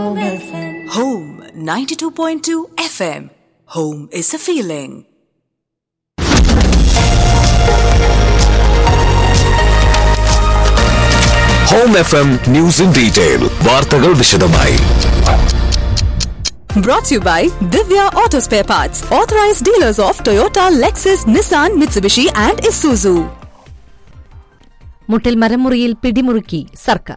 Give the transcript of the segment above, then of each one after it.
Home FM. Home 92.2 FM. Home is a feeling. Home F M news in detail വാർത്തകൾ വിശദമായി Brought to you by Divya Auto Spare Parts, authorized dealers of Toyota, Lexus, Nissan, Mitsubishi, and Isuzu. മുട്ടിൽ മരമുറിയിൽ പിടിമുറുക്കി സർക്കാർ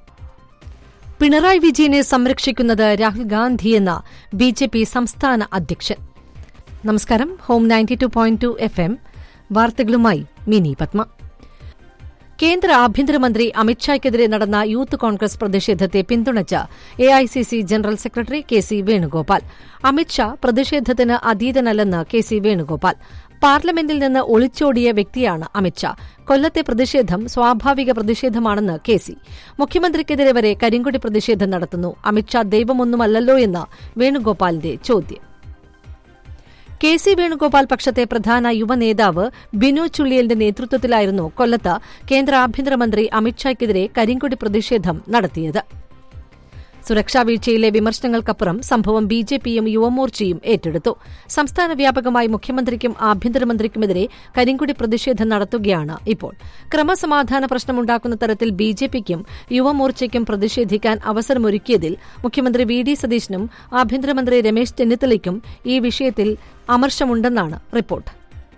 പിണറായി വിജയനെ സംരക്ഷിക്കുന്നത് Rahul ഗാന്ധിയെന്ന B J P സംസ്ഥാന അധ്യക്ഷൻ നമസ്കാരം home ninety two point two F M വാർത്തകളുമായി മിനി പത്മ കേന്ദ്ര ആഭ്യന്തരമന്ത്രി അമിത്ഷായ്ക്കെതിരെ നടന്ന യൂത്ത് കോൺഗ്രസ് പ്രതിഷേധത്തെ പിന്തുണച്ച് AICC general secretary K C Venugopal Amit Shah പ്രതിഷേധത്തിന് അതീതനല്ലെന്ന് കെ സി വേണുഗോപാൽ പാർലമെന്റിൽ നിന്ന് ഒളിച്ചോടിയ വ്യക്തിയാണ് അമിത്ഷാ കൊല്ലത്തെ പ്രതിഷേധം സ്വാഭാവിക പ്രതിഷേധമാണെന്ന് കെ സി മുഖ്യമന്ത്രിക്കെതിരെ വരെ കരിങ്കൊടി പ്രതിഷേധം നടത്തുന്നു അമിത്ഷാ ദൈവമൊന്നുമല്ലല്ലോ എന്ന് വേണുഗോപാലിന്റെ ചോദ്യം കെ സി വേണുഗോപാൽ പക്ഷത്തെ പ്രധാന യുവനേതാവ് ബിനു ചുള്ളിയലിന്റെ നേതൃത്വത്തിലായിരുന്നു കൊല്ലത്ത് കേന്ദ്ര ആഭ്യന്തരമന്ത്രി അമിത്ഷായ്ക്കെതിരെ കരിങ്കൊടി പ്രതിഷേധം നടത്തിയത് സുരക്ഷാ വീഴ്ചയിലെ വിമർശനങ്ങൾക്കപ്പുറം സംഭവം ബി ജെ പിയും യുവമോർച്ചയും ഏറ്റെടുത്തു സംസ്ഥാന വ്യാപകമായി മുഖ്യമന്ത്രിക്കും ആഭ്യന്തരമന്ത്രിക്കുമെതിരെ കരിങ്കൊടി പ്രതിഷേധം നടത്തുകയാണ് ഇപ്പോൾ ക്രമസമാധാന പ്രശ്നമുണ്ടാക്കുന്ന തരത്തിൽ ബി ജെ പിക്കും യുവമോർച്ചയ്ക്കും പ്രതിഷേധിക്കാൻ അവസരമൊരുക്കിയതിൽ മുഖ്യമന്ത്രി വി ഡി സതീശനും ആഭ്യന്തരമന്ത്രി രമേശ് ചെന്നിത്തലയ്ക്കും ഈ വിഷയത്തിൽ അമർഷമുണ്ടെന്നാണ് റിപ്പോർട്ട്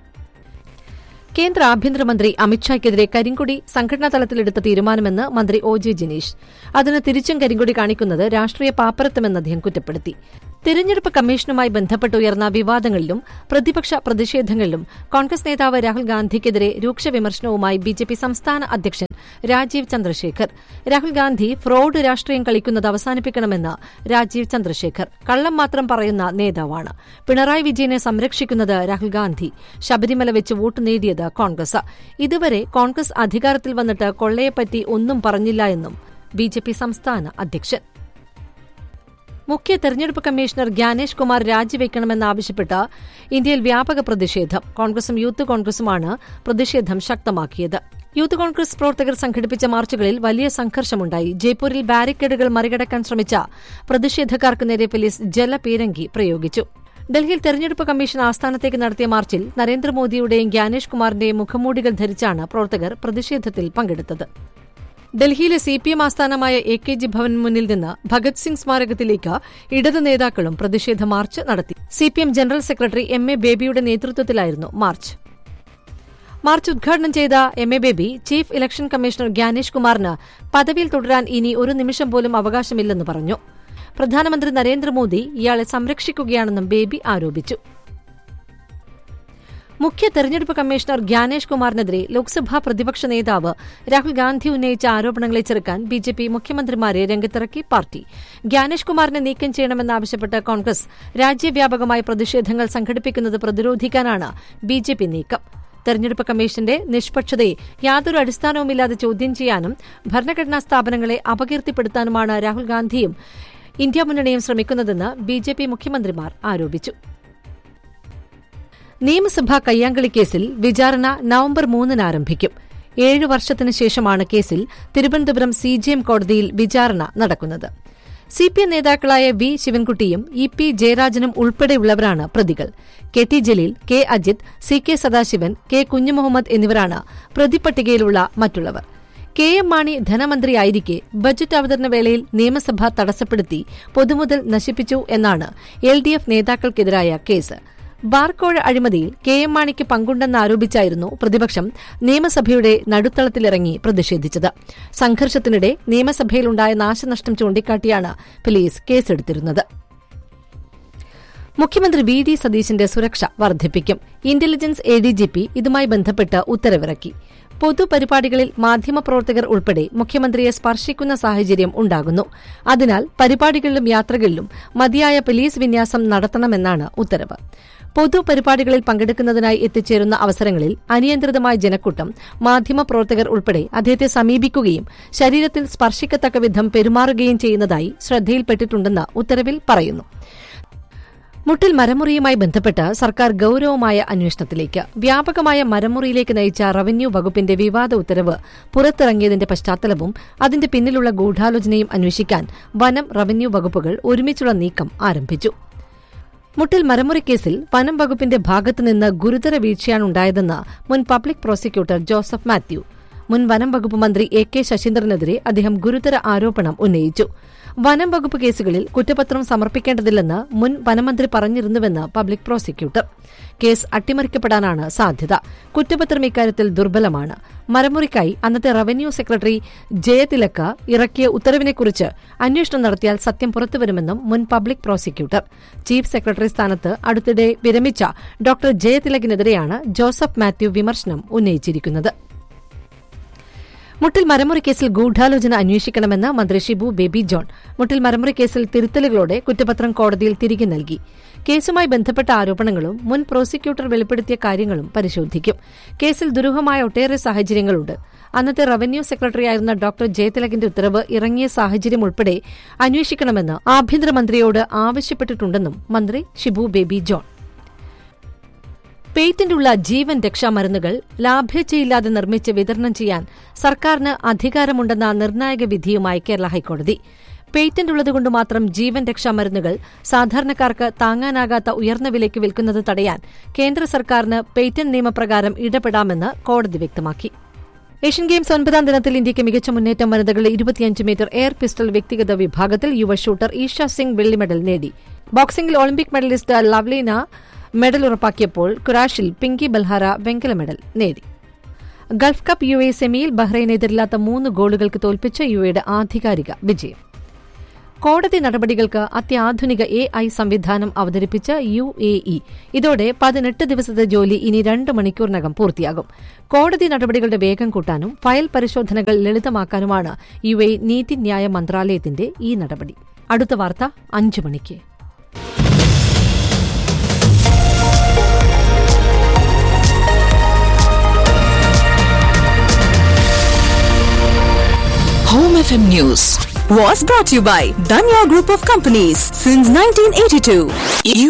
കേന്ദ്ര ആഭ്യന്തരമന്ത്രി അമിത്ഷായ്ക്കെതിരെ കരിങ്കൊടി സംഘടനാ തലത്തിലെടുത്ത തീരുമാനമെന്ന് മന്ത്രി ഒ ജെ ജിനീഷ് അതിന് തിരിച്ചും കരിങ്കൊടി കാണിക്കുന്നത് രാഷ്ട്രീയ പാപ്പരത്വമെന്ന് അദ്ദേഹം കുറ്റപ്പെടുത്തി തെരഞ്ഞെടുപ്പ് കമ്മീഷനുമായി ബന്ധപ്പെട്ട് ഉയർന്ന വിവാദങ്ങളിലും പ്രതിപക്ഷ പ്രതിഷേധങ്ങളിലും കോൺഗ്രസ് നേതാവ് രാഹുൽ ഗാന്ധിക്കെതിരെ രൂക്ഷ വിമർശനവുമായി ബിജെപി സംസ്ഥാന അധ്യക്ഷൻ രാജീവ് ചന്ദ്രശേഖർ രാഹുൽ ഗാന്ധി ഫ്രോഡ് രാഷ്ട്രീയം കളിക്കുന്നത് അവസാനിപ്പിക്കണമെന്ന് രാജീവ് ചന്ദ്രശേഖർ കള്ളം മാത്രം പറയുന്ന നേതാവാണ് പിണറായി വിജയനെ സംരക്ഷിക്കുന്നത് രാഹുൽ ഗാന്ധി ശബരിമല വെച്ച് വോട്ട് നേടിയത് കോൺഗ്രസ് ഇതുവരെ കോൺഗ്രസ് അധികാരത്തിൽ വന്നിട്ട് കൊള്ളയെപ്പറ്റി ഒന്നും പറഞ്ഞില്ല എന്നും ബിജെപി സംസ്ഥാന അധ്യക്ഷൻ മുഖ്യ തെരഞ്ഞെടുപ്പ് കമ്മീഷണർ ജ്ഞാനേഷ് കുമാർ രാജിവെക്കണമെന്നാവശ്യപ്പെട്ട് ഇന്ത്യയിൽ വ്യാപക പ്രതിഷേധം കോൺഗ്രസും യൂത്ത് കോൺഗ്രസുമാണ് പ്രതിഷേധം ശക്തമാക്കിയത് യൂത്ത് കോൺഗ്രസ് പ്രവർത്തകർ സംഘടിപ്പിച്ച മാർച്ചുകളിൽ വലിയ സംഘർഷമുണ്ടായി ജയ്പൂരിൽ ബാരിക്കേഡുകൾ മറികടക്കാൻ ശ്രമിച്ച പ്രതിഷേധക്കാർക്ക് നേരെ പോലീസ് ജലപീരങ്കി പ്രയോഗിച്ചു ഡൽഹിയിൽ തെരഞ്ഞെടുപ്പ് കമ്മീഷൻ ആസ്ഥാനത്തേക്ക് നടത്തിയ മാർച്ചിൽ നരേന്ദ്രമോദിയുടെയും ജ്ഞാനേഷ് കുമാറിന്റെയും മുഖംമൂടികൾ ധരിച്ചാണ് പ്രവർത്തകർ പ്രതിഷേധത്തിൽ പങ്കെടുത്തത് ഡൽഹിയിലെ സി പി എം ആസ്ഥാനമായ എ കെ ജി ഭവൻ മുന്നിൽ നിന്ന് ഭഗത് സിംഗ് സ്മാരകത്തിലേക്ക് ഇടത് നേതാക്കളും പ്രതിഷേധ മാർച്ച് നടത്തി C P M general secretary M A ബേബിയുടെ നേതൃത്വത്തിലായിരുന്നു മാർച്ച് മാർച്ച് ഉദ്ഘാടനം ചെയ്ത M A Baby chief election commissioner Gyanesh കുമാറിന് പദവിയിൽ തുടരാൻ ഇനി ഒരു നിമിഷം പോലും അവകാശമില്ലെന്ന് പറഞ്ഞു പ്രധാനമന്ത്രി നരേന്ദ്രമോദി ഇയാളെ സംരക്ഷിക്കുകയാണെന്നും ബേബി ആരോപിച്ചു മുഖ്യ തെരഞ്ഞെടുപ്പ് കമ്മീഷണർ ജ്ഞാനേഷ് കുമാറിനെതിരെ ലോക്സഭാ പ്രതിപക്ഷ നേതാവ് രാഹുൽ ഗാന്ധി ഉന്നയിച്ച ആരോപണങ്ങളെ ചെറുക്കാൻ ബി ജെ പി മുഖ്യമന്ത്രിമാരെ രംഗത്തിറക്കി പാർട്ടി ജ്ഞാനേഷ് കുമാറിനെ നീക്കം ചെയ്യണമെന്നാവശ്യപ്പെട്ട് കോൺഗ്രസ് രാജ്യവ്യാപകമായി പ്രതിഷേധങ്ങൾ സംഘടിപ്പിക്കുന്നത് പ്രതിരോധിക്കാനാണ് ബി ജെ പി നീക്കം തെരഞ്ഞെടുപ്പ് കമ്മീഷന്റെ നിഷ്പക്ഷതയെ യാതൊരു അടിസ്ഥാനവുമില്ലാതെ ചോദ്യം ചെയ്യാനും ഭരണഘടനാ സ്ഥാപനങ്ങളെ അപകീർത്തിപ്പെടുത്താനുമാണ് രാഹുൽ ഗാന്ധിയും ഇന്ത്യ മുന്നണിയും ശ്രമിക്കുന്നതെന്ന് ബി ജെ പി മുഖ്യമന്ത്രിമാർ ആരോപിച്ചു നിയമസഭാ കയ്യാങ്കളി കേസിൽ വിചാരണ നവംബർ മൂന്നിന് ആരംഭിക്കും ഏഴു വർഷത്തിനു ശേഷമാണ് കേസിൽ തിരുവനന്തപുരം സി ജി എം കോടതിയിൽ വിചാരണ നടക്കുന്നത് സി പി എം നേതാക്കളായ വി ശിവൻകുട്ടിയും ഇ പി ജയരാജനും ഉൾപ്പെടെയുള്ളവരാണ് പ്രതികൾ K T Jaleel K Ajith C K Sadasivan K Kunjumuhammad എന്നിവരാണ് പ്രതിപട്ടികയിലുള്ള മറ്റുള്ളവർ കെ എം മാണി ധനമന്ത്രിയായിരിക്കെ ബജറ്റ് അവതരണ വേളയിൽ നിയമസഭ തടസ്സപ്പെടുത്തി പൊതുമുതൽ നശിപ്പിച്ചു എന്നാണ് എൽ ഡി എഫ് നേതാക്കൾക്കെതിരായ കേസ് ബാർക്കോഴ അഴിമതിയിൽ കെ എം മാണിക്ക് പങ്കുണ്ടെന്നാരോപിച്ചായിരുന്നു പ്രതിപക്ഷം നിയമസഭയുടെ നടുത്തളത്തിലിറങ്ങി പ്രതിഷേധിച്ചത് സംഘർഷത്തിനിടെ നിയമസഭയിലുണ്ടായ നാശനഷ്ടം ചൂണ്ടിക്കാട്ടിയാണ് പോലീസ് കേസെടുത്തിരുന്നത് മുഖ്യമന്ത്രി വി ഡി സതീശിന്റെ സുരക്ഷ വർദ്ധിപ്പിക്കും intelligence A D G P ഇതുമായി ബന്ധപ്പെട്ട് ഉത്തരവിറക്കി പൊതുപരിപാടികളിൽ മാധ്യമപ്രവർത്തകർ ഉൾപ്പെടെ മുഖ്യമന്ത്രിയെ സ്പർശിക്കുന്ന സാഹചര്യം ഉണ്ടാകുന്നു അതിനാൽ പരിപാടികളിലും യാത്രകളിലും മതിയായ പോലീസ് വിന്യാസം നടത്തണമെന്നാണ് ഉത്തരവ് പൊതുപരിപാടികളിൽ പങ്കെടുക്കുന്നതിനായി എത്തിച്ചേരുന്ന അവസരങ്ങളിൽ അനിയന്ത്രിതമായ ജനക്കൂട്ടം മാധ്യമപ്രവർത്തകർ ഉൾപ്പെടെ അദ്ദേഹത്തെ സമീപിക്കുകയും ശരീരത്തിൽ സ്പർശിക്കത്തക്ക വിധം പെരുമാറുകയും ചെയ്യുന്നതായി ശ്രദ്ധയിൽപ്പെട്ടിട്ടുണ്ടെന്ന് ഉത്തരവിൽ പറയുന്നു മുട്ടിൽ മരമുറിയുമായി ബന്ധപ്പെട്ട് സർക്കാർ ഗൌരവമായ അന്വേഷണത്തിലേക്ക് വ്യാപകമായ മരമുറിയിലേക്ക് നയിച്ച റവന്യൂ വകുപ്പിന്റെ വിവാദ ഉത്തരവ് പുറത്തിറങ്ങിയതിന്റെ പശ്ചാത്തലവും അതിന്റെ പിന്നിലുള്ള ഗൂഢാലോചനയും അന്വേഷിക്കാൻ വനം റവന്യൂ വകുപ്പുകൾ ഒരുമിച്ചുള്ള നീക്കം ആരംഭിച്ചു മുട്ടിൽ മരമുറി കേസിൽ വനം വകുപ്പിന്റെ ഭാഗത്തുനിന്ന് ഗുരുതര വീഴ്ചയാണുണ്ടായതെന്ന് മുൻ പബ്ലിക് പ്രോസിക്യൂട്ടർ ജോസഫ് മാത്യു മുൻ വനം വകുപ്പ് മന്ത്രി എ കെ ശശീന്ദ്രനെതിരെ അദ്ദേഹം ഗുരുതര ആരോപണം ഉന്നയിച്ചു വനം വകുപ്പ് കേസുകളിൽ കുറ്റപത്രം സമർപ്പിക്കേണ്ടതില്ലെന്ന് മുൻ വനമന്ത്രി പറഞ്ഞിരുന്നുവെന്ന് പബ്ലിക് പ്രോസിക്യൂട്ടർ കേസ് അട്ടിമറിക്കപ്പെടാനാണ് സാധ്യത കുറ്റപത്രം ഇക്കാര്യത്തിൽ ദുർബലമാണ് മരമുറിക്കായി അന്നത്തെ റവന്യൂ സെക്രട്ടറി ജയതിലക്ക ഇറക്കിയ ഉത്തരവിനെക്കുറിച്ച് അന്വേഷണം നടത്തിയാൽ സത്യം പുറത്തുവരുമെന്നും മുൻ പബ്ലിക് പ്രോസിക്യൂട്ടർ ചീഫ് സെക്രട്ടറി സ്ഥാനത്ത് അടുത്തിടെ വിരമിച്ച ഡോക്ടർ ജയതിലകിനെതിരെയാണ് ജോസഫ് മാത്യു വിമർശനം ഉന്നയിച്ചിരിക്കുന്നത് മുട്ടിൽ മരമുറി കേസിൽ ഗൂഢാലോചന അന്വേഷിക്കണമെന്ന് മന്ത്രി ഷിബു ബേബി ജോൺ മുട്ടിൽ മരമുറി കേസിൽ തിരുത്തലുകളോടെ കുറ്റപത്രം കോടതിയിൽ തിരികെ നൽകി കേസുമായി ബന്ധപ്പെട്ട ആരോപണങ്ങളും മുൻ പ്രോസിക്യൂട്ടർ വെളിപ്പെടുത്തിയ കാര്യങ്ങളും പരിശോധിക്കും കേസിൽ ദുരൂഹമായ ഒട്ടേറെ സാഹചര്യങ്ങളുണ്ട് അന്നത്തെ റവന്യൂ സെക്രട്ടറിയായിരുന്ന ഡോക്ടർ ജയതിലകിന്റെ ഉത്തരവ് ഇറങ്ങിയ സാഹചര്യം ഉൾപ്പെടെ അന്വേഷിക്കണമെന്ന് ആഭ്യന്തരമന്ത്രിയോട് ആവശ്യപ്പെട്ടിട്ടുണ്ടെന്നും മന്ത്രി ഷിബു ബേബി ജോൺ പേറ്റന്റുള്ള ജീവൻ രക്ഷാ മരുന്നുകൾ ലാഭ്യതയില്ലാതെ നിർമ്മിച്ച് വിതരണം ചെയ്യാൻ സർക്കാരിന് അധികാരമുണ്ടെന്ന നിർണായക വിധിയുമായി കേരള ഹൈക്കോടതി പേറ്റന്റ് ഉള്ളതുകൊണ്ട് മാത്രം ജീവൻ രക്ഷാ മരുന്നുകൾ സാധാരണക്കാർക്ക് താങ്ങാനാകാത്ത ഉയർന്ന വിലയ്ക്ക് വിൽക്കുന്നത് തടയാൻ കേന്ദ്ര സർക്കാരിന് പേറ്റന്റ് നിയമപ്രകാരം ഇടപെടാമെന്ന് കോടതി വ്യക്തമാക്കി ഏഷ്യൻ ഗെയിംസ് ഒൻപതാം ദിനത്തിൽ ഇന്ത്യയ്ക്ക് മികച്ച മുന്നേറ്റം വനിതകളുടെ ഇരുപത്തിയഞ്ച് മീറ്റർ എയർ പിസ്റ്റൾ വ്യക്തിഗത വിഭാഗത്തിൽ യുവ ഷൂട്ടർ ഈഷ സിംഗ് വെള്ളി മെഡൽ നേടി ബോക്സിംഗിൽ ഒളിമ്പിക് മെഡലിസ്റ്റ് ലവ്ലീന മെഡൽ ഉറപ്പാക്കിയപ്പോൾ കുറാഷിൽ പിങ്കി ബൽഹാര വെങ്കല മെഡൽ നേടി ഗൾഫ് കപ്പ് യു എ സെമിയിൽ ബഹ്റൈനെ എതിരില്ലാത്ത മൂന്ന് ഗോളുകൾക്ക് തോൽപ്പിച്ച യു എയുടെ ആധികാരിക വിജയം കോടതി നടപടികൾക്ക് അത്യാധുനിക എ ഐ സംവിധാനം അവതരിപ്പിച്ച യു എ ഇ ഇതോടെ പതിനെട്ട് ദിവസത്തെ ജോലി ഇനി രണ്ട് മണിക്കൂറിനകം പൂർത്തിയാകും കോടതി നടപടികളുടെ വേഗം കൂട്ടാനും ഫയൽ പരിശോധനകൾ ലളിതമാക്കാനുമാണ് യു എ നീതിന്യായ മന്ത്രാലയത്തിന്റെ ഈ നടപടി അടുത്ത വാർത്ത അഞ്ചു മണിക്ക് Home FM News was brought to you by Danya Group of Companies since 1982. You